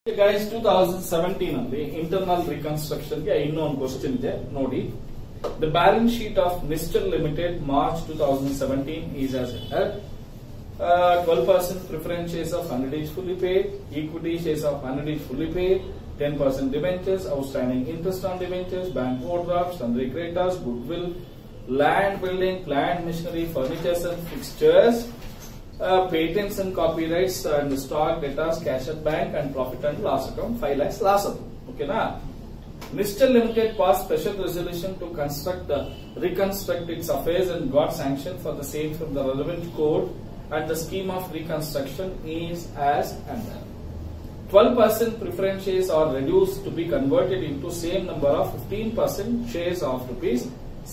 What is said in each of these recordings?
guys two thousand seventeen ಅಲ್ಲಿ internal reconstruction ಗೆ ಇನ್ನೂ ಒಂದು ಕ್ವಶನ್ ಇದೆ ನೋಡಿ the balance sheet of Nistal limited March two thousand seventeen is as twelve percent preference shares of hundred is fully paid equity shares of hundred is fully paid ten percent debentures outstanding interest on debentures bank overdrafts and creditors goodwill land building plant machinery furnitures and fixtures uh, patents and copyrights and stock debtors cash at bank and profit and loss account 5 lakhs loss account okay na Nistal Limited passed special resolution to construct the reconstruct its affairs and got sanction for the same from the relevant code and the scheme of reconstruction is as under 12% preference shares are reduced to be converted into same number of 15% shares of rupees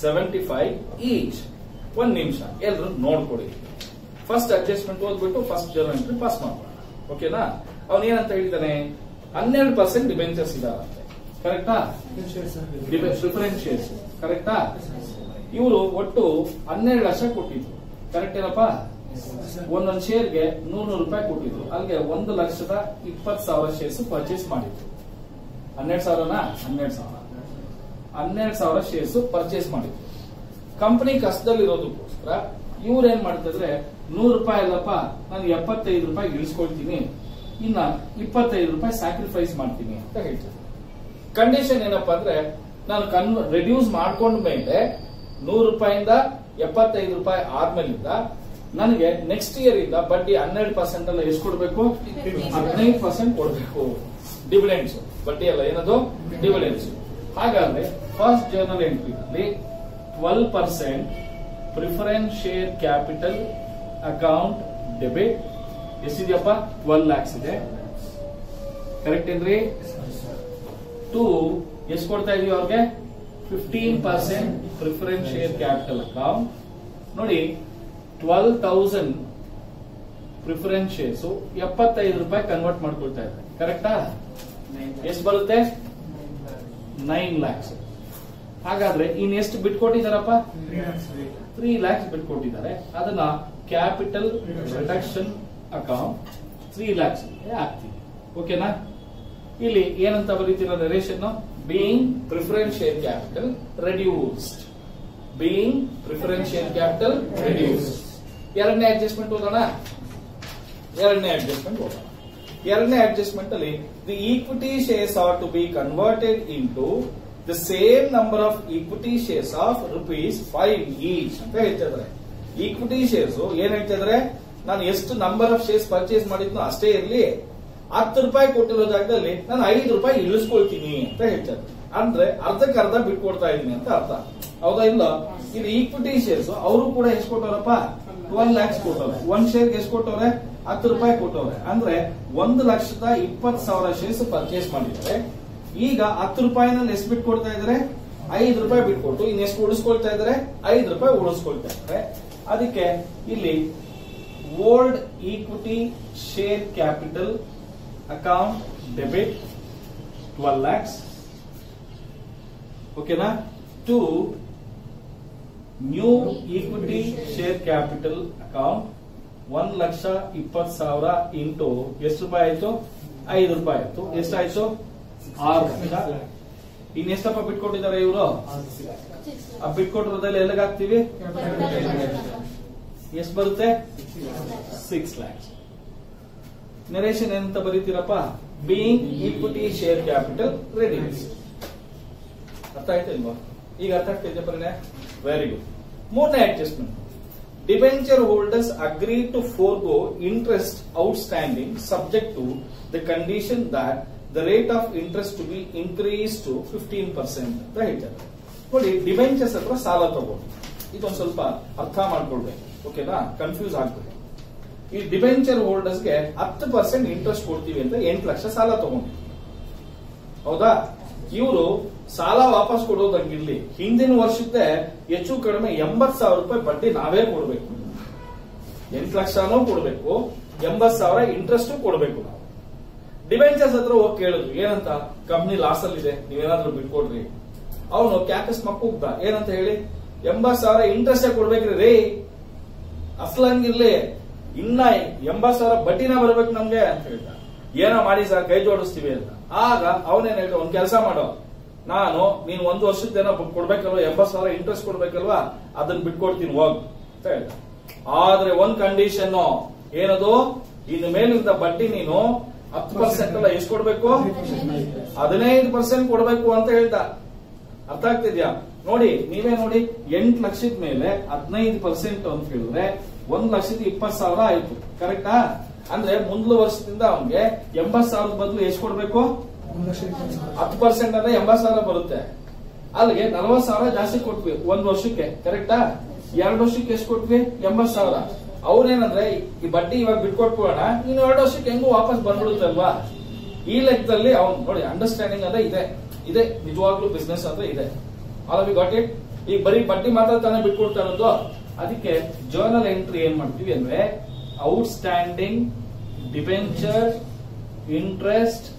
75 each ಒಂದ್ ನಿಮಿಷ ಎಲ್ರು ನೋಡ್ಕೊಡಿ first adjustment ಓದ್ಬಿಟ್ಟು first journal entry pass ಮಾಡೋಣ ಓಕೆನಾ ಅವನ್ ಏನಂತ ಹೇಳಿದಾನೆ ಹನ್ನೆರಡು ಪರ್ಸೆಂಟ್ ಡಿಬೆಂಚರ್ಸ್ ಇದಾವಂತೆ ಕರೆಕ್ಟಾ ಪ್ರಿಫರೆನ್ಸ್ ಶೇರ್ಸ್ ಕರೆಕ್ಟಾ ಇವರು ಒಟ್ಟು ಹನ್ನೆರಡು ಲಕ್ಷ ಕೊಟ್ಟಿದ್ರು ಕರೆಕ್ಟ್ ಏನಪ್ಪ ಒಂದೊಂದು ಶೇರ್ಗೆ ನೂರು ನೂರು ರೂಪಾಯಿ ಕೊಟ್ಟಿದ್ರು ಅಲ್ಲಿಗೆ ಒಂದು ಲಕ್ಷದ ಇಪ್ಪತ್ತು ಸಾವಿರ ಶೇರ್ಸ್ ಪರ್ಚೇಸ್ ಮಾಡಿದ್ರು ಹನ್ನೆರಡು ಸಾವಿರನಾ ಹನ್ನೆರಡು ಸಾವಿರ ಹನ್ನೆರಡು ಸಾವಿರ ಶೇರ್ಸ್ ಪರ್ಚೇಸ್ ಮಾಡಿದ್ರು ಕಂಪನಿ ಕಷ್ಟದಲ್ಲಿರೋದಕ್ಕೋಸ್ಕರ ಇವ್ರು ಏನ್ ಮಾಡ್ತಿದ್ರೆ ನೂರು ರೂಪಾಯಿ ಅಲ್ಲಪ್ಪ ನಾನು ಎಪ್ಪತ್ತೈದು ರೂಪಾಯಿ ಇಳಿಸ್ಕೊಳ್ತೀನಿ ಇನ್ನ ಇಪ್ಪತ್ತೈದು ರೂಪಾಯಿ ಸ್ಯಾಕ್ರಿಫೈಸ್ ಮಾಡ್ತೀನಿ ಅಂತ ಹೇಳ್ತಾರೆ ಕಂಡೀಷನ್ ಏನಪ್ಪಾ ಅಂದ್ರೆ ನಾನು ಕನ್ ರೆಡ್ಯೂಸ್ ಮಾಡ್ಕೊಂಡ ಮೇಲೆ ನೂರು ರೂಪಾಯಿಂದ ಎಪ್ಪತ್ತೈದು ರೂಪಾಯಿ ಆದ್ಮೇಲಿಂದ ನನಗೆ ನೆಕ್ಸ್ಟ್ ಇಯರ್ ಇಂದ ಬಡ್ಡಿ ಹನ್ನೆರಡು ಪರ್ಸೆಂಟ್ ಅಲ್ಲ ಎಷ್ಟು ಕೊಡಬೇಕು ಹದಿನೈದು ಪರ್ಸೆಂಟ್ ಕೊಡಬೇಕು ಡಿವಿಡೆಂಡ್ಸ್ ಬಡ್ಡಿ ಅಲ್ಲ ಏನದು ಡಿವಿಡೆಂಡ್ಸ್ ಹಾಗಾದ್ರೆ first journal entry twelve percent preference share capital account debit ಎಷ್ಟಿದೆಯಪ್ಪ ಟ್ವೆಲ್ ಲ್ಯಾಕ್ಸ್ ಇದೆ ಕರೆಕ್ಟ್ ಏನ್ರಿ ಟು ಎಷ್ಟು ಕೊಡ್ತಾ ಇದೀವಿ ಅವ್ರಿಗೆ fifteen percent preference share capital account ನೋಡಿ ಟ್ವೆಲ್ ತೌಸಂಡ್ ಪ್ರಿಫರೆನ್ಸ್ ಶೇರ್ಸ್ ಎಪ್ಪತ್ತೈದು ರೂಪಾಯಿ ಕನ್ವರ್ಟ್ ಮಾಡ್ಕೊಳ್ತಾ ಇದ್ದಾರೆ ಕರೆಕ್ಟಾ ಎಷ್ಟು ಬರುತ್ತೆ ನೈನ್ ಲ್ಯಾಕ್ಸ್ ಹಾಗಾದ್ರೆ ಇನ್ ಎಷ್ಟು ಬಿಟ್ಕೊಟ್ಟಿದಾರಪ್ಪ ತ್ರೀ ಲ್ಯಾಕ್ಸ್ ಬಿಟ್ಕೊಟ್ಟಿದ್ದಾರೆ ಅದನ್ನ capital reduction account three lakhs ಹಾಕ್ತೀವಿ ಓಕೆನಾ ಇಲ್ಲಿ ಏನಂತ ಬರೀತಿರೋ narration being preference share capital reduced being preference share capital reduced ಎರಡನೇ ಅಡ್ಜಸ್ಟ್ಮೆಂಟ್ ಹೋಗೋಣ ಎರಡನೇ ಅಡ್ಜಸ್ಟ್ಮೆಂಟ್ ಹೋಗೋಣ ಎರಡನೇ ಅಡ್ಜಸ್ಟ್ಮೆಂಟ್ ಅಲ್ಲಿ the equity shares are to be converted into the same number of equity shares of rupees five each ಅಂತ ಹೇಳ್ತಿದ್ದಾರೆ equity shares ಏನ್ ಹೇಳ್ತಿದ್ದಾರೆ ನಾನು ಎಷ್ಟು ನಂಬರ್ ಆಫ್ ಶೇರ್ಸ್ ಪರ್ಚೇಸ್ ಮಾಡಿದ್ನೋ ಅಷ್ಟೇ ಇರಲಿ ಹತ್ತು ರೂಪಾಯಿ ಕೊಟ್ಟಿರೋ ಜಾಗದಲ್ಲಿ ನಾನು ಐದು ರೂಪಾಯಿ ಇಳಿಸ್ಕೊಳ್ತೀನಿ ಅಂತ ಹೇಳ್ತಾರೆ ಅಂದ್ರೆ ಅರ್ಧಕ್ಕೆ ಅರ್ಧ ಬಿಟ್ಕೊಡ್ತಾ ಇದೀನಿ ಅಂತ ಅರ್ಥ ಹೌದಾ ಇಲ್ಲ ಇದು ಈಕ್ವಿಟಿ ಶೇರ್ಸ್ ಅವರು ಕೂಡ ಎಷ್ಟು ಕೊಟ್ಟವ್ರಪ್ಪ ಟ್ವೆಲ್ ಲ್ಯಾಕ್ಸ್ ಕೊಟ್ಟವ್ರೆ ಒಂದ್ ಶೇರ್ಗೆ ಎಷ್ಟು ಕೊಟ್ಟವ್ರೆ ಹತ್ತು ರೂಪಾಯಿ ಕೊಟ್ಟವ್ರೆ ಅಂದ್ರೆ ಒಂದು ಲಕ್ಷದ ಇಪ್ಪತ್ತು ಸಾವಿರ ಶೇರ್ಸ್ ಪರ್ಚೇಸ್ ಮಾಡಿದ್ದಾರೆ ಈಗ ಹತ್ತು ರೂಪಾಯಿನಲ್ಲಿ ಎಷ್ಟು ಬಿಟ್ಟು ಕೊಡ್ತಾ ಇದಾರೆ ಐದು ರೂಪಾಯಿ ಬಿಟ್ಕೊಟ್ಟು ಇನ್ನು ಎಷ್ಟು ಉಳಿಸ್ಕೊಳ್ತಾ ಇದಾರೆ ಐದು ರೂಪಾಯಿ ಉಳಿಸ್ಕೊಳ್ತಾ ಇದ್ದಾರೆ ಅದಕ್ಕೆ ಇಲ್ಲಿ old equity share capital account debit twelve lakhs ಓಕೆನಾ to new equity share capital account ಒಂದ್ ಲಕ್ಷ ಇಪ್ಪತ್ತು ಸಾವಿರ ಇಂಟು ಎಷ್ಟು ರೂಪಾಯಿ ಆಯ್ತು ಐದು ರೂಪಾಯಿ ಆಯ್ತು ಎಷ್ಟಾಯ್ತು ಆರು ಲಕ್ಷ ಇನ್ನೆಷ್ಟಪ್ಪ ಬಿಟ್ಕೊಟ್ಟಿದ್ದಾರೆ ಇವರು ಆ ಬಿಟ್ಕೊಟ್ಟಿರೋದ್ರಲ್ಲಿ ಎಲ್ಲಿಗೆ ಹಾಕ್ತಿವಿ ಎಷ್ಟು ಬರುತ್ತೆ ಸಿಕ್ಸ್ ಲ್ಯಾಕ್ಸ್ ನರೇಶನ್ ಏನಂತ ಬರೀತೀರಪ್ಪ being equity share capital reduce ಅರ್ಥ ಆಯ್ತಾ ಇಲ್ವಾ ಈಗ ಅರ್ಥ ಆಗ್ತಿದೆ ಪರಿಣಯ ವೆರಿ ಗುಡ್ ಮೂರನೇ adjustment debenture holders agree to forgo interest outstanding subject to the condition that the rate of interest to be increase to fifteen percent ಅಂತ ಹೇಳ್ತಾರೆ ನೋಡಿ ಡಿಬೆಂಚರ್ಸ್ ಹತ್ರ ಸಾಲ ತಗೊಂಡು ಇದೊಂದು ಸ್ವಲ್ಪ ಅರ್ಥ ಮಾಡ್ಕೊಳ್ಬೇಕು ಓಕೆನಾ ಕನ್ಫ್ಯೂಸ್ ಆಗ್ಬೇಕು ಈ ಡಿಬೆಂಚರ್ ಹೋಲ್ಡರ್ಸ್ಗೆ ಹತ್ತು ಪರ್ಸೆಂಟ್ ಇಂಟ್ರೆಸ್ಟ್ ಕೊಡ್ತೀವಿ ಅಂತ ಎಂಟು ಲಕ್ಷ ಸಾಲ ತಗೊಂಡು ಹೌದಾ ಇವರು ಸಾಲ ವಾಪಸ್ ಕೊಡೋದಂಗಿರ್ಲಿ ಹಿಂದಿನ ವರ್ಷದ್ದೇ ಹೆಚ್ಚು ಕಡಿಮೆ ಎಂಬತ್ ಸಾವಿರ ರೂಪಾಯಿ ಬಡ್ಡಿ ನಾವೇ ಕೊಡಬೇಕು ಎಂಟು ಲಕ್ಷನೂ ಕೊಡಬೇಕು ಎಂಬತ್ ಸಾವಿರ ಇಂಟ್ರೆಸ್ಟ್ ಕೊಡಬೇಕು ನಾವು ಡಿಬೆಂಚರ್ಸ್ ಹತ್ರ ಹೋಗಿ ಕೇಳಿದ್ರು ಏನಂತ ಕಂಪ್ನಿ ಲಾಸ್ ಅಲ್ಲಿ ಇದೆ ನೀವೇನಾದ್ರೂ ಬಿಟ್ಕೊಡ್ರಿ ಅವನು ಕ್ಯಾಕಸ್ ಮಕ್ಕೂಗ್ದ ಏನಂತ ಹೇಳಿ ಎಂಬತ್ ಸಾವಿರ ಇಂಟ್ರೆಸ್ಟ್ ಕೊಡ್ಬೇಕ್ರಿ ರೇ ಅಸ್ಲಂಗಿರ್ಲಿ ಇನ್ನ ಎಂಬತ್ ಸಾವಿರ ಬಡ್ಡಿನ ಬರ್ಬೇಕು ನಮ್ಗೆ ಅಂತ ಹೇಳ್ದ ಏನೋ ಮಾಡಿ ಸರ್ ಕೈ ಜೋಡಿಸ್ತೀವಿ ಅಂತ ಆಗ ಅವನೇನ್ ಹೇಳ್ತಾ ಒಂದ್ ಕೆಲಸ ಮಾಡೋ ನಾನು ನೀನ್ ಒಂದು ವರ್ಷದ್ದೇನೋ ಕೊಡ್ಬೇಕಲ್ವಾ ಎಂಬತ್ ಸಾವಿರ ಇಂಟ್ರೆಸ್ಟ್ ಕೊಡ್ಬೇಕಲ್ವಾ ಅದನ್ನ ಬಿಟ್ಕೊಡ್ತೀನಿ ಹೋಗ್ ಅಂತ ಹೇಳ್ದ ಆದ್ರೆ ಒಂದ್ ಕಂಡೀಷನ್ ಏನದು ಇನ್ನು ಮೇಲಿಂದ ಬಡ್ಡಿ ನೀನು ಹತ್ತು ಪರ್ಸೆಂಟ್ ಅಲ್ಲ ಎಷ್ಟು ಕೊಡ್ಬೇಕು ಹದಿನೈದು ಪರ್ಸೆಂಟ್ ಕೊಡ್ಬೇಕು ಅಂತ ಹೇಳ್ದ ಅರ್ಥ ಆಗ್ತಿದ್ಯಾ ನೋಡಿ ನೀವೇ ನೋಡಿ ಎಂಟು ಲಕ್ಷದ ಮೇಲೆ ಹದಿನೈದು ಪರ್ಸೆಂಟ್ ಅಂತ ಹೇಳಿದ್ರೆ ಒಂದ್ ಲಕ್ಷದ ಇಪ್ಪತ್ ಸಾವಿರ ಆಯ್ತು ಕರೆಕ್ಟಾ ಅಂದ್ರೆ ಮುಂದ್ಲ ವರ್ಷದಿಂದ ಅವನ್ಗೆ ಎಂಬತ್ ಸಾವಿರದ ಬದಲು ಎಷ್ಟು ಕೊಡ್ಬೇಕು ಹತ್ತು ಪರ್ಸೆಂಟ್ ಅಂದ್ರೆ ಎಂಬತ್ ಸಾವಿರ ಬರುತ್ತೆ ಅಲ್ಲಿಗೆ ನಲವತ್ ಸಾವಿರ ಜಾಸ್ತಿ ಕೊಟ್ವಿ ಒಂದ್ ವರ್ಷಕ್ಕೆ ಕರೆಕ್ಟಾ ಎರಡು ವರ್ಷಕ್ಕೆ ಎಷ್ಟು ಕೊಟ್ವಿ ಎಂಬತ್ ಸಾವಿರ ಅವ್ರೇನಂದ್ರೆ ಈ ಬಡ್ಡಿ ಇವಾಗ ಬಿಟ್ಕೊಟ್ಬಿಡೋಣ ಇನ್ನು ಎರಡು ವರ್ಷಕ್ಕೆ ಹೆಂಗು ವಾಪಸ್ ಬಂದ್ಬಿಡುತ್ತಲ್ವಾ ಈ ಲೆಕ್ಕದಲ್ಲಿ ಅವ್ನು ನೋಡಿ ಅಂಡರ್ಸ್ಟ್ಯಾಂಡಿಂಗ್ ಅಂದ್ರೆ ಇದೆ ಇದೆ ನಿಜವಾಗ್ಲೂ ಬಿಸ್ನೆಸ್ ಅಂದ್ರೆ ಇದೆ ಆಲ್ ವಿ ಗಾಟ್ ಇಟ್ ಈಗ ಬರೀ ಬಡ್ಡಿ ಮಾತ್ರ ತಾನೇ ಬಿಟ್ಕೊಡ್ತಾ ಇರೋದು ಅದಕ್ಕೆ ಜರ್ನಲ್ ಎಂಟ್ರಿ ಏನ್ ಮಾಡ್ತೀವಿ ಅಂದ್ರೆ outstanding debenture interest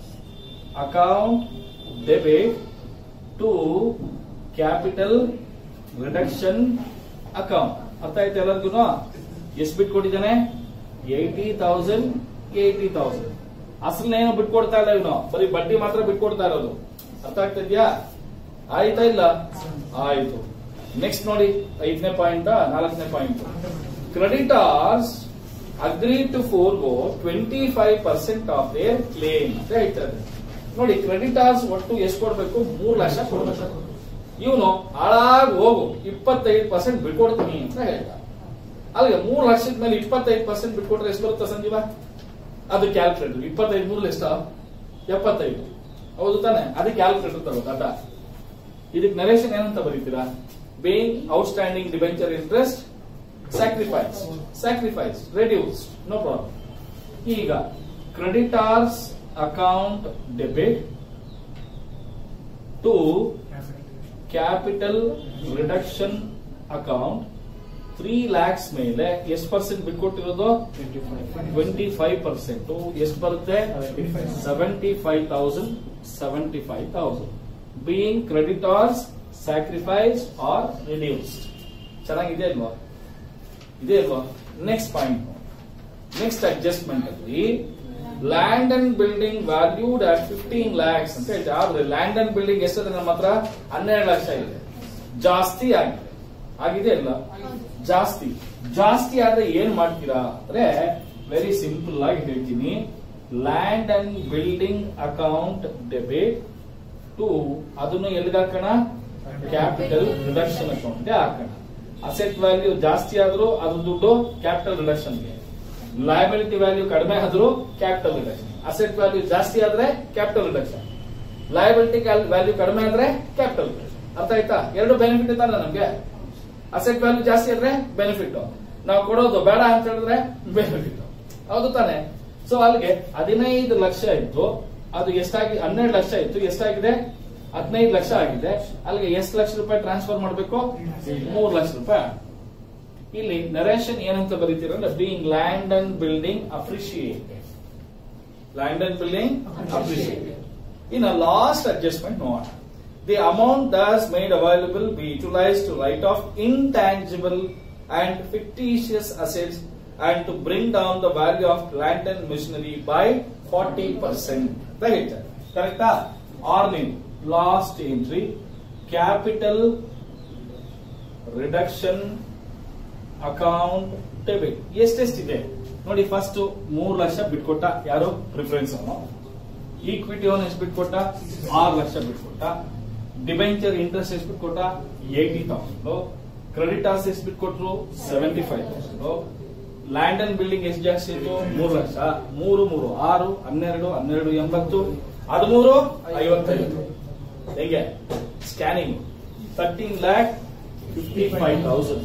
account debit to capital reduction account ಅರ್ಥ ಆಯ್ತು ಎಲ್ಲರಿಗೂ ಎಷ್ಟು ಬಿಟ್ಕೊಟ್ಟಿದ್ದಾನೆ ಏಯ್ಟಿ ತೌಸಂಡ್ ಏಯ್ಟಿ ತೌಸಂಡ್ ಅಸಲನೇನು ಬಿಟ್ಕೊಡ್ತಾ ಇಲ್ಲ ಇವನು ಬರೀ ಬಡ್ಡಿ ಮಾತ್ರ ಬಿಟ್ಕೊಡ್ತಾ ಇರೋದು ಅರ್ಥ ಆಗ್ತಿದ್ಯಾ ಆಯ್ತಾ ಇಲ್ಲ ಆಯ್ತು ನೆಕ್ಸ್ಟ್ ನೋಡಿ ಐದನೇ ಪಾಯಿಂಟ್ ನಾಲ್ಕನೇ point creditors agree to forgo twenty five percent of their claim ಅಂತ ಹೇಳ್ತಾರೆ ನೋಡಿ ಕ್ರೆಡಿಟಾರ್ಸ್ ಒಟ್ಟು ಎಷ್ಟು ಕೊಡ್ಬೇಕು ಮೂರ್ ಲಕ್ಷ ಕೊಡ್ಬೇಕು ಇವನು ಹಾಳಾಗಿ ಹೋಗು ಇಪ್ಪತ್ತೈದು ಪರ್ಸೆಂಟ್ ಬಿಟ್ಕೊಡ್ತೀನಿ ಅಂತ ಹೇಳ್ದ ಅಲ್ಲಿಗೆ ಮೂರ್ ಲಕ್ಷದ ಮೇಲೆ ಇಪ್ಪತ್ತೈದು ಪರ್ಸೆಂಟ್ ಬಿಟ್ಕೊಟ್ರೆ ಎಷ್ಟು ಬರುತ್ತೆ ಸಂಜೀವ ಅದು ಕ್ಯಾಲ್ಕುಲೇಟರ್ ಇಪ್ಪತ್ತೈದು ಮೂರು ಎಷ್ಟ ಎಪ್ಪತ್ತೈದು ಹೌದು ತಾನೆ ಅದು ಕ್ಯಾಲ್ಕುಲೇಟರ್ ತಗೋದು ಅದ ಇದಕ್ಕೆ ನರೇಶನ್ ಏನಂತ ಬರೀತೀರಾ being outstanding debenture interest sacrifice sacrifice reduce no problem ಈಗ creditors account debit to capital reduction account three lakhs ಮೇಲೆ ಎಷ್ಟು ಪರ್ಸೆಂಟ್ ಬಿಟ್ಕೊಟ್ಟಿರೋದು ಟ್ವೆಂಟಿ ಫೈವ್ ಪರ್ಸೆಂಟ್ ಎಷ್ಟು ಬರುತ್ತೆ seventy five thousand seventy five thousand being creditors sacrifice are reduced ಚೆನ್ನಾಗಿದೆ ಅಲ್ವಾ ಇದೆ ಅಲ್ವಾ ನೆಕ್ಸ್ಟ್ ಪಾಯಿಂಟ್ ನೆಕ್ಸ್ಟ್ ಅಡ್ಜಸ್ಟ್ಮೆಂಟ್ ಅಲ್ಲಿ land and building valued at fifteen lakhs ಅಂತ ಹೇಳ್ತಾರೆ ಆದ್ರೆ ಲ್ಯಾಂಡ್ ಅಂಡ್ ಬಿಲ್ಡಿಂಗ್ ಎಷ್ಟಿದೆ ನಮ್ಮ ಹತ್ರ ಹನ್ನೆರಡು ಲಕ್ಷ ಇದೆ ಜಾಸ್ತಿ ಆಗಿದೆ ಆಗಿದೆ ಅಲ್ಲ ಜಾಸ್ತಿ ಜಾಸ್ತಿ ಆದ್ರೆ ಏನ್ ಮಾಡ್ತೀರಾ ಅಂದ್ರೆ ವೆರಿ ಸಿಂಪಲ್ ಆಗಿ ಹೇಳ್ತೀನಿ land and building account debit to ಅದನ್ನು ಎಲ್ಲಿಗೆ ಹಾಕೋಣ ಕ್ಯಾಪಿಟಲ್ ರಿಡಕ್ಷನ್ ಅಕೌಂಟ್ಗೆ ಹಾಕೋಣ ಅಸೆಟ್ ವ್ಯಾಲ್ಯೂ ಜಾಸ್ತಿ ಆದ್ರೂ ಅದ್ರ ದುಡ್ಡು ಕ್ಯಾಪಿಟಲ್ ರಿಡಕ್ಷನ್ಗೆ ಲಯಬಿಲಿಟಿ ವ್ಯಾಲ್ಯೂ ಕಡಿಮೆ ಆದ್ರೂ ಕ್ಯಾಪಿಟಲ್ ರಿಡಕ್ಷನ್ ಅಸೆಟ್ ವ್ಯಾಲ್ಯೂ ಜಾಸ್ತಿ ಆದ್ರೆ ಕ್ಯಾಪಿಟಲ್ ರಿಡಕ್ಷನ್ ಲಯಬಿಲಿಟಿ ವ್ಯಾಲ್ಯೂ ಕಡಿಮೆ ಆದ್ರೆ ಕ್ಯಾಪಿಟಲ್ ಅರ್ಥ ಆಯ್ತಾ ಎರಡು ಬೆನಿಫಿಟ್ ಇದ್ದಾನೆ ನಮ್ಗೆ ಅಸೆಟ್ ವ್ಯಾಲ್ಯೂ ಜಾಸ್ತಿ ಆದ್ರೆ ಬೆನಿಫಿಟ್ ನಾವು ಕೊಡೋದು ಬೇಡ ಅಂತ ಹೇಳಿದ್ರೆ ಬೆನಿಫಿಟ್ ಹೌದು ತಾನೆ ಸೊ ಅಲ್ಲಿಗೆ ಹದಿನೈದು ಲಕ್ಷ ಇತ್ತು ಅದು ಎಷ್ಟಾಗಿ ಹನ್ನೆರಡು ಲಕ್ಷ ಇತ್ತು ಎಷ್ಟಾಗಿದೆ ಹದಿನೈದು ಲಕ್ಷ ಆಗಿದೆ ಅಲ್ಲಿಗೆ ಎಷ್ಟು ಲಕ್ಷ ರೂಪಾಯಿ ಟ್ರಾನ್ಸ್ಫರ್ ಮಾಡಬೇಕು ಮೂರು ಲಕ್ಷ ರೂಪಾಯಿ ಇಲ್ಲಿ ನರೇಶನ್ ಏನಂತ ಬರೀತೀರ ಅಂದ್ರೆ being land and building appreciated land and building appreciated in last adjustment ನೋಡೋಣ the amount thus made available be utilise to write off intangible and fictitious assets and to bring down the value of land and machinery by forty percent ಹೇಳ್ತಾರೆ ಕರೆಕ್ಟಾ earning last entry capital reduction account debit ಎಷ್ಟೆಷ್ಟಿದೆ ನೋಡಿ first ಮೂರು ಲಕ್ಷ ಬಿಟ್ಕೊಟ್ಟ ಯಾರು preference ಅವನು equity ಅವನು ಎಷ್ಟು ಬಿಟ್ಕೊಟ್ಟ ಆರು ಲಕ್ಷ ಬಿಟ್ಕೊಟ್ಟ ಡಿಬೆಂಚರ್ ಇಂಟ್ರೆಸ್ಟ್ ಎಷ್ಟು ಬಿಟ್ಕೊಟ್ಟ ಏಯ್ಟಿ ತೌಸಂಡ್ ಕ್ರೆಡಿಟಾರ್ಸ್ ಎಷ್ಟು ಬಿಟ್ಕೊಟ್ರು seventy five thousand land and building ಎಷ್ಟು ಜಾಸ್ತಿ ಇತ್ತು ಮೂರು ಲಕ್ಷ ಮೂರು ಮೂರು ಆರು ಹನ್ನೆರಡು ಹನ್ನೆರಡು ಎಂಬತ್ತು ಹದಿಮೂರು ಐವತ್ತೈದು ಹೇಗೆ scanning thirteen lakh fifty five thousand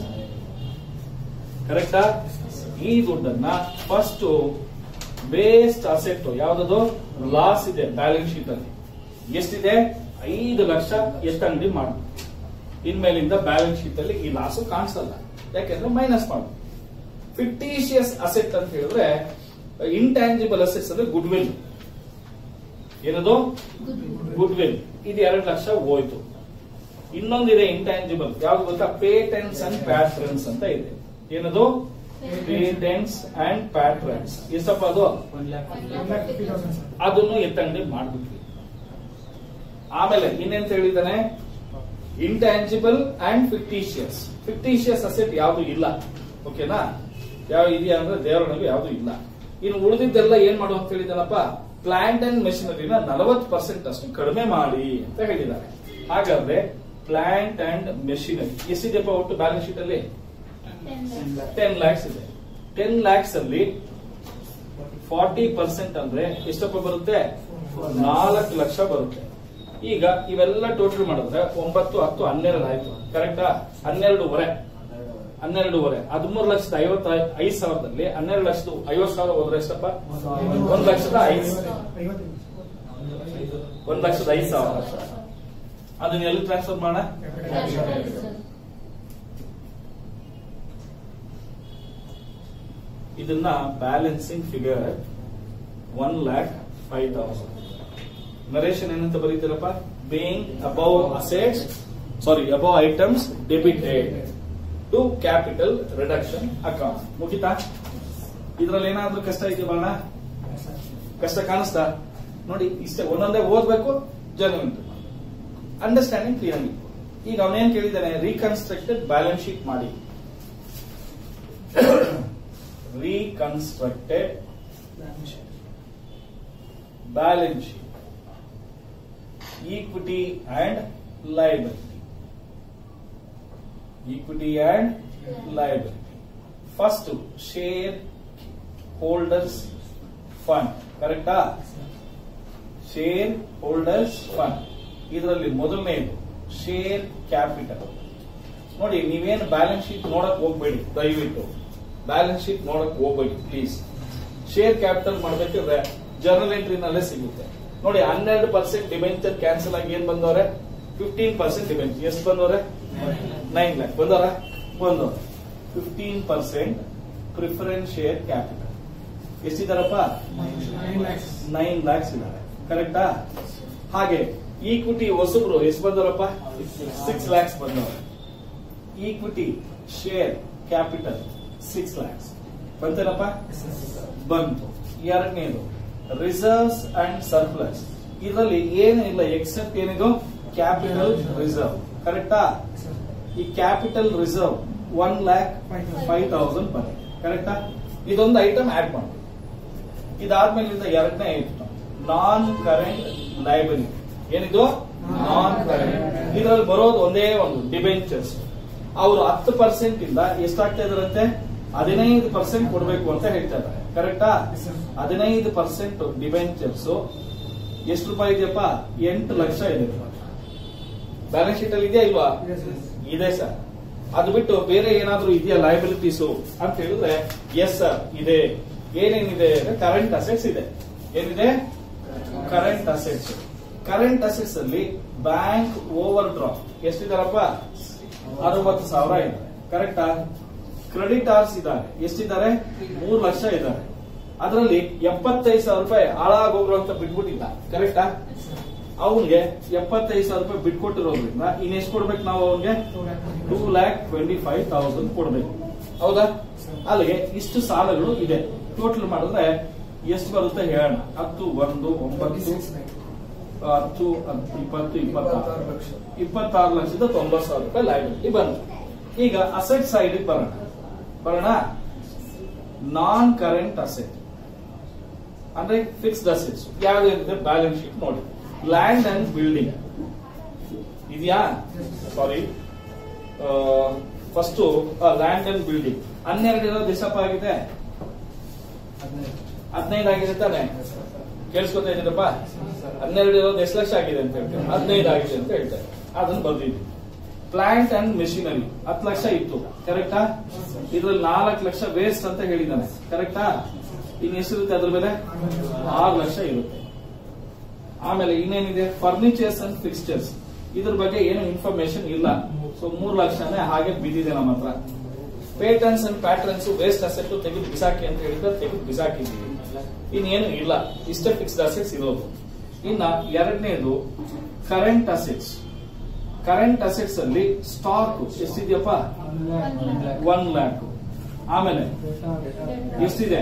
ಕರೆಕ್ಟಾ ಈ ದುಡ್ಡನ್ನ ಫಸ್ಟ್ ಬೇಸ್ಟ್ ಅಸೆಟ್ ಯಾವ್ದದು ಲಾಸ್ ಇದೆ ಬ್ಯಾಲೆನ್ಸ್ ಶೀಟ್ ಅಲ್ಲಿ ಎಷ್ಟಿದೆ ಐದು ಲಕ್ಷ ಎಷ್ಟು ಅಂಗಡಿ ಮಾಡು ಇನ್ಮೇಲಿಂದ ಬ್ಯಾಲೆನ್ಸ್ ಶೀಟ್ ಅಲ್ಲಿ ಈ ಲಾಸ್ ಕಾಣಿಸಲ್ಲ ಯಾಕೆಂದ್ರೆ ಮೈನಸ್ ಮಾಡು ಫಿಕ್ಟಿಷಿಯಸ್ ಅಸೆಟ್ ಅಂತ ಹೇಳಿದ್ರೆ ಇಂಟ್ಯಾಂಜಿಬಲ್ ಅಸೆಟ್ಸ್ ಅಂದ್ರೆ ಗುಡ್ ವಿಲ್ ಏನದು ಗುಡ್ ವಿಲ್ ಇದು ಎರಡು ಲಕ್ಷ ಹೋಯ್ತು ಇನ್ನೊಂದಿದೆ ಇಂಟ್ಯಾಂಜಿಬಲ್ ಯಾವ್ದು ಗೊತ್ತಾ ಪೇಟೆಂಟ್ಸ್ ಅಂಡ್ ಪ್ಯಾಟ್ರನ್ಸ್ ಅಂತ ಇದೆ ಏನದು ಪೇಟೆಂಟ್ಸ್ ಅಂಡ್ ಪ್ಯಾಟ್ರನ್ಸ್ ಎಷ್ಟಪ್ಪ ಅದು ಅದನ್ನು ಎತ್ತಂಗಡಿ ಮಾಡ್ಬಿಟ್ವಿ ಆಮೇಲೆ ಇನ್ನೆಂತ ಹೇಳಿದಾನೆ intangible and fictitious fictitious asset ಯಾವ್ದು ಇಲ್ಲ ಓಕೆನಾ ಯಾವ ಇದೆಯಾ ಅಂದ್ರೆ ದೇವರನಿಗೆ ಯಾವ್ದು ಇಲ್ಲ ಇನ್ನು ಉಳಿದಿದ್ದೆಲ್ಲ ಏನ್ ಮಾಡು ಅಂತ ಹೇಳಿದಾನಪ್ಪ ಪ್ಲಾಂಟ್ ಅಂಡ್ ಮೆಷಿನರಿನ ನಲವತ್ತು ಪರ್ಸೆಂಟ್ ಅಷ್ಟು ಕಡಿಮೆ ಮಾಡಿ ಅಂತ ಹೇಳಿದ್ದಾರೆ ಹಾಗಾದ್ರೆ ಪ್ಲಾಂಟ್ ಅಂಡ್ ಮೆಷಿನರಿ ಎಷ್ಟಿದೆಯಪ್ಪ ಒಟ್ಟು ಬ್ಯಾಲೆನ್ಸ್ ಶೀಟ್ ಅಲ್ಲಿ ಟೆನ್ ಲ್ಯಾಕ್ಸ್ ಇದೆ ಟೆನ್ ಲ್ಯಾಕ್ಸ್ ಅಲ್ಲಿ ಫಾರ್ಟಿ ಪರ್ಸೆಂಟ್ ಅಂದ್ರೆ ಎಷ್ಟಪ್ಪ ಬರುತ್ತೆ ನಾಲ್ಕು ಲಕ್ಷ ಬರುತ್ತೆ ಈಗ ಇವೆಲ್ಲ ಟೋಟಲ್ ಮಾಡಿದ್ರೆ ಒಂಬತ್ತು ಹತ್ತು ಹನ್ನೆರಡು ಆಯ್ತು ಕರೆಕ್ಟಾ ಹನ್ನೆರಡೂವರೆ ಹನ್ನೆರಡೂವರೆ ಹದಿಮೂರು ಲಕ್ಷದ ಐವತ್ತ ಐದು ಸಾವಿರದಲ್ಲಿ ಹನ್ನೆರಡು ಲಕ್ಷದ ಐವತ್ತು ಸಾವಿರ ಹೋದ್ರೆ ಎಷ್ಟಪ್ಪ ಒಂದ್ ಲಕ್ಷದ ಐದು ಒಂದ್ ಲಕ್ಷದ ಐದು ಸಾವಿರ ಅದನ್ನ ಎಲ್ಲಿ ಟ್ರಾನ್ಸ್ಫರ್ ಮಾಡ ಇದನ್ನ balancing figure one lakh five thousand narration ಏನಂತ ಬರೀತೀರಪ್ಪ being above assets sorry above items debited to capital reduction account ಮುಗಿತಾ ಇದ್ರಲ್ಲಿ ಏನಾದ್ರೂ ಕಷ್ಟ ಇದೆಯಾ ಬಾಣ ಕಷ್ಟ ಕಾಣಿಸ್ತಾ ನೋಡಿ ಇಷ್ಟೇ ಒಂದೊಂದೇ ಓದ್ಬೇಕು ಜರ್ನಲ್ ಅಂಡರ್ಸ್ಟ್ಯಾಂಡಿಂಗ್ ಕ್ಲಿಯರ್ ಈಗ ಅವನೇನ್ ಕೇಳಿದ್ದಾನೆ ರೀಕನ್ಸ್ಟ್ರಕ್ಟೆಡ್ ಬ್ಯಾಲೆನ್ಸ್ ಶೀಟ್ ಮಾಡಿ reconstructed balance sheet equity and liability equity and liability first shareholders fund ಕರೆಕ್ಟಾ ಶೇರ್ ಹೋಲ್ಡರ್ಸ್ ಫಂಡ್ ಇದರಲ್ಲಿ ಮೊದಲನೇದು ಶೇರ್ ಕ್ಯಾಪಿಟಲ್ ನೋಡಿ ನೀವೇನು ಬ್ಯಾಲೆನ್ಸ್ ಶೀಟ್ ನೋಡಕ್ ಹೋಗ್ಬೇಡಿ ದಯವಿಟ್ಟು ಬ್ಯಾಲೆನ್ಸ್ ಶೀಟ್ ನೋಡಕ್ ಹೋಗ್ಬೇಡಿ ಪ್ಲೀಸ್ ಶೇರ್ ಕ್ಯಾಪಿಟಲ್ ಮಾಡ್ಬೇಕಿದ್ರೆ ಜರ್ನಲ್ ಎಂಟ್ರಿನಲ್ಲೇ ಸಿಗುತ್ತೆ ನೋಡಿ ಹನ್ನೆರಡು ಪರ್ಸೆಂಟ್ ಡಿಬೆಂಚರ್ ಕ್ಯಾನ್ಸಲ್ ಆಗಿ ಏನ್ ಬಂದವ್ರೆ ಫಿಫ್ಟೀನ್ ಪರ್ಸೆಂಟ್ ಡಿಬೆಂಚರ್ ಎಷ್ಟು ಬಂದವ್ರೆ ನೈನ್ ಲ್ಯಾಕ್ ಬಂದವ್ರ ಬಂದವ್ರೆ fifteen percent preference share capital ಎಷ್ಟಿದಾರಪ್ಪ ನೈನ್ ಲ್ಯಾಕ್ಸ್ ಇದ್ದಾರೆ ಕರೆಕ್ಟಾ ಹಾಗೆ ಈಕ್ವಿಟಿ ಹೊಸಬ್ರು ಎಷ್ಟು ಬಂದವರಪ್ಪ ಸಿಕ್ಸ್ ಲ್ಯಾಕ್ಸ್ ಬಂದವರು equity share capital six lakhs ಬಂತೇನಪ್ಪ ಬಂತು ಎರಡನೇದು ರಿಸರ್ವ್ಸ್ ಅಂಡ್ ಸರ್ಪ್ಲಸ್ ಇದರಲ್ಲಿ ಏನು ಇಲ್ಲ ಎಕ್ಸೆಪ್ಟ್ ಏನಿದು ಕ್ಯಾಪಿಟಲ್ ರಿಸರ್ವ್ ಕರೆಕ್ಟಾ ಈ capital reserve one lakh five thousand ಬರುತ್ತೆ ಕರೆಕ್ಟಾ ಇದೊಂದು ಐಟಮ್ ಆಡ್ ಮಾಡಿ ಇದಾದ್ಮೇಲಿಂದ ಎರಡನೇ ಐಟಮ್ ನಾನ್ ಕರೆಂಟ್ ಲೈಬ್ರರಿ ಏನಿದು ನಾನ್ ಕರೆಂಟ್ ಇದರಲ್ಲಿ ಬರೋದು ಒಂದೇ ಒಂದು ಡಿಬೆಂಚರ್ಸ್ ಅವರು ಹತ್ತು ಪರ್ಸೆಂಟ್ ಇಂದ ಎಷ್ಟಾಗ್ತಾ ಇದಾರಂತೆ ಹದಿನೈದು ಪರ್ಸೆಂಟ್ ಕೊಡಬೇಕು ಅಂತ ಹೇಳ್ತಾ ಇದ್ದಾರೆ ಕರೆಕ್ಟಾ ಹದಿನೈದು ಪರ್ಸೆಂಟ್ ಡಿಬೆಂಚರ್ಸ್ ಎಷ್ಟು ರೂಪಾಯಿ ಇದೆಯಪ್ಪ ಎಂಟು ಲಕ್ಷ ಇದೆ ಬ್ಯಾಲೆನ್ಸ್ ಶೀಟ್ ಅಲ್ಲಿ ಇದೆಯಾ ಇಲ್ವಾ ಇದೆ ಸರ್ ಅದು ಬಿಟ್ಟು ಬೇರೆ ಏನಾದ್ರೂ ಇದೆಯಾ ಲಯಬಿಲಿಟೀಸ್ ಅಂತ ಹೇಳಿದ್ರೆ ಎಸ್ ಸರ್ ಇದೆ ಏನೇನಿದೆ ಕರೆಂಟ್ ಅಸೆಟ್ಸ್ ಇದೆ ಏನಿದೆ ಕರೆಂಟ್ ಅಸೆಟ್ಸ್ ಕರೆಂಟ್ ಅಸೆಟ್ಸ್ ಅಲ್ಲಿ ಬ್ಯಾಂಕ್ ಓವರ್ ಡ್ರಾಫ್ಟ್ ಎಷ್ಟಿದಾರಪ್ಪ ಅರವತ್ತು ಸಾವಿರ ಇದ್ದಾರೆ ಕರೆಕ್ಟಾ ಕ್ರೆಡಿಟಾರ್ಸ್ ಇದ್ದಾರೆ ಎಷ್ಟಿದ್ದಾರೆ ಮೂರು ಲಕ್ಷ ಇದ್ದಾರೆ ಅದರಲ್ಲಿ ಎಪ್ಪತ್ತೈದು ಸಾವಿರ ರೂಪಾಯಿ ಹಾಳಾಗೋಗ್ರು ಅಂತ ಬಿಟ್ಬಿಟ್ಟಿಲ್ಲ ಕರೆಕ್ಟಾ ಅವನ್ಗೆ ಎಪ್ಪತ್ತೈದು ಸಾವಿರ ರೂಪಾಯಿ ಬಿಟ್ಕೊಟ್ಟಿರೋದ್ರಿಂದ ಇನ್ ಎಷ್ಟು ಕೊಡ್ಬೇಕು ನಾವು ಅವನ್ಗೆ two lakh twenty five thousand ಕೊಡ್ಬೇಕು ಹೌದಾ ಅಲ್ಲಿಗೆ ಇಷ್ಟು ಸಾಲಗಳು ಇದೆ ಟೋಟಲ್ ಮಾಡಿದ್ರೆ ಎಷ್ಟು ಬರುತ್ತೆ ಹೇಳೋಣ ಹತ್ತು ಒಂದು ಒಂಬತ್ತು ಹತ್ತು ಹತ್ತು, ಇಪ್ಪತ್ತು ಇಪ್ಪತ್ತಾರು ಇಪ್ಪತ್ತಾರು ಲಕ್ಷದ ತೊಂಬತ್ತು ಸಾವಿರ ರೂಪಾಯಿ ಲೈಬಿಲಿಟಿ ಬಂತು ಈಗ ಅಸೆಟ್ ಸೈಡ್ ಬರೋಣ ಬರೋಣ ನಾನ್ ಕರೆಂಟ್ ಅಸೆಟ್ ಅಂದ್ರೆ ಫಿಕ್ಸ್ಡ್ ಅಸೆಟ್ಸ್ ಯಾವ್ದಿದೆ ಬ್ಯಾಲೆನ್ಸ್ ಶೀಟ್ ನೋಡಿ ಲ್ಯಾಂಡ್ ಅಂಡ್ ಬಿಲ್ಡಿಂಗ್ ಇದೆಯಾ sorry first land and building ಹನ್ನೆರಡು ಇರೋ ದಿಸಪ್ ಆಗಿದೆ ಹದಿನೈದು ಆಗಿದೆ ತಾನೆ ಕೇಳಿಸ್ಕೊತಾ ಇದ್ದೀರಪ್ಪ ಹನ್ನೆರಡು ಇರೋದು ಎಷ್ಟು ಲಕ್ಷ ಆಗಿದೆ ಅಂತ ಹೇಳ್ತಾರೆ ಹದಿನೈದು ಆಗಿದೆ ಅಂತ ಹೇಳ್ತಾರೆ ಅದನ್ನ ಬರ್ದಿದ್ವಿ ಪ್ಲಾಂಟ್ ಅಂಡ್ ಮೆಷಿನರಿ ಹತ್ತು ಲಕ್ಷ ಇತ್ತು ಕರೆಕ್ಟಾ ಇದ್ರಲ್ಲಿ ನಾಲ್ಕು ಲಕ್ಷ ವೇಸ್ಟ್ ಅಂತ ಹೇಳಿದ್ದಾನೆ ಕರೆಕ್ಟಾ ಇನ್ನು ಎಷ್ಟಿರುತ್ತೆ ಅದ್ರ ಬೆಲೆ ಆರು ಲಕ್ಷ ಇರುತ್ತೆ ಆಮೇಲೆ ಇನ್ನೇನಿದೆ ಫರ್ನಿಚರ್ಸ್ ಅಂಡ್ ಫಿಕ್ಸ್ಚರ್ಸ್ ಇದ್ರ ಬಗ್ಗೆ ಏನು ಇನ್ಫಾರ್ಮೇಶನ್ ಇಲ್ಲ ಸೊ ಮೂರ್ ಲಕ್ಷನೇ ಹಾಗೆ ಬಿದ್ದಿದೆ ನಮ್ಮ ಹತ್ರ patents and patterns waste asset ತೆಗೆದು ಬಿಸಾಕಿ ಅಂತ ಹೇಳಿದ್ರೆ ತೆಗೆದು ಬಿಸಾಕಿದ್ದೀವಿ ಇನ್ನೇನು ಇಲ್ಲ ಇಷ್ಟೇ ಫಿಕ್ಸ್ಡ್ ಅಸೆಟ್ಸ್ ಇರೋದು ಇನ್ನ ಎರಡನೇದು ಕರೆಂಟ್ ಅಸೆಟ್ಸ್ ಕರೆಂಟ್ ಅಸೆಟ್ಸ್ ಅಲ್ಲಿ ಸ್ಟಾಕ್ ಎಷ್ಟಿದೆಯಪ್ಪ ಒನ್ ಲ್ಯಾಕ್ ಆಮೇಲೆ ಎಷ್ಟಿದೆ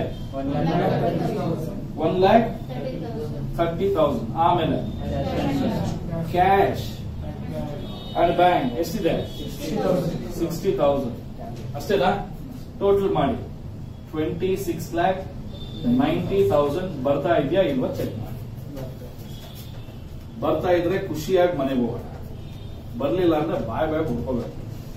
ಒನ್ ಲ್ಯಾಕ್ ಥರ್ಟಿ ತೌಸಂಡ್ ಆಮೇಲೆ ಕ್ಯಾಶ್ ಅಂಡ್ ಬ್ಯಾಂಕ್ ಎಷ್ಟಿದೆ ಸಿಕ್ಸ್ಟಿ ತೌಸಂಡ್ ಅಷ್ಟೇನಾ ಟೋಟಲ್ ಮಾಡಿ twenty six lakh ninety thousand ಬರ್ತಾ ಇದೆಯಾ ಇಲ್ವಾ ಚೆಕ್ ಮಾಡಿ ಬರ್ತಾ ಇದ್ರೆ ಖುಷಿಯಾಗಿ ಮನೆಗೆ ಹೋಗೋಣ ಬರ್ಲಿಲ್ಲ ಅಂದ್ರೆ ಬಾಯ್ ಬಾಯ್ ಹುಡ್ಕೋಬೇಕು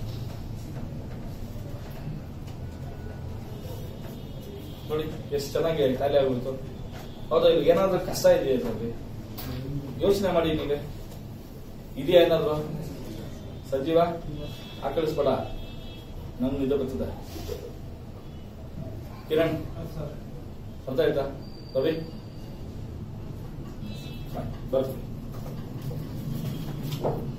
ನೋಡಿ ಎಷ್ಟು ಚೆನ್ನಾಗಿ ಖಾಲಿ ಆಗೋಯ್ತು ಹೌದಾ ಇಲ್ಲಿ ಏನಾದ್ರೂ ಕಷ್ಟ ಇದೆಯಾ ಇದರಲ್ಲಿ ಯೋಚನೆ ಮಾಡಿ ನೀವೇ ಇದೆಯಾ ಏನಾದ್ರು ಸಜೀವ ಆಕಳಿಸ್ಬೇಡ ನಂಗೆ ನಿದ್ದೆ ಬರ್ತದೆ ಕಿರಣ್ ಅರ್ಥ ಆಯ್ತಾ ರವಿ ಬರ್ತೀನಿ